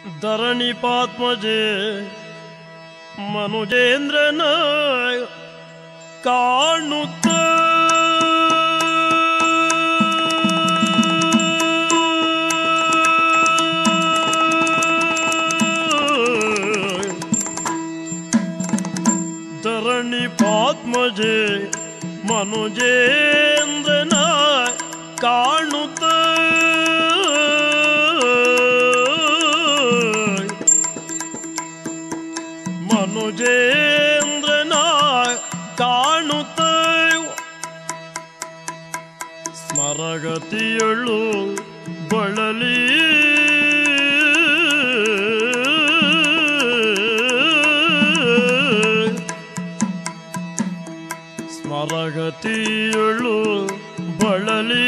ಧರಣಿ ಪಾತ್ಮಜೆ ಮನುಜೇಂದ್ರನ ಕಾಣುತ್ತ ಧರಣಿ ಪಾತ್ಮಜೆ ಮನುಜೇಂದ್ರನ ಕಾಣುತ್ತ ಮನುಜೇಂದ್ರನ ಕಾಣುತ್ತ ಸ್ಮರಗತಿಯಳು ಬಳಲಿ ಸ್ಮರಗತಿಯಳು ಬಳಲಿ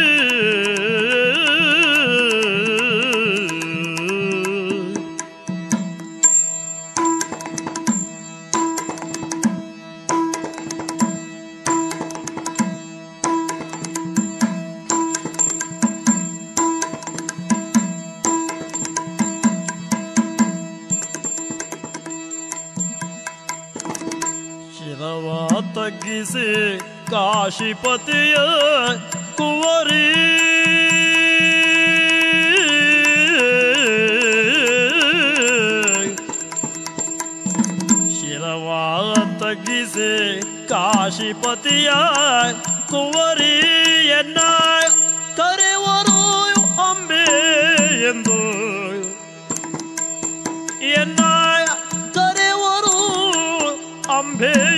ಶಿರವ ತಗ್ಗಿಸಿ ಕಾಶಿಪತಿಯ ಕುವರಿ ಶಿರವ ತಗ್ಗಿಸಿ ಕಾಶಿಪತಿಯ ಕುವರಿಯನ್ನ ಕರೆವರು ಅಂಬೆ ಎಂದು ಎನ್ನ ಕರೆವರು ಅಂಬೆ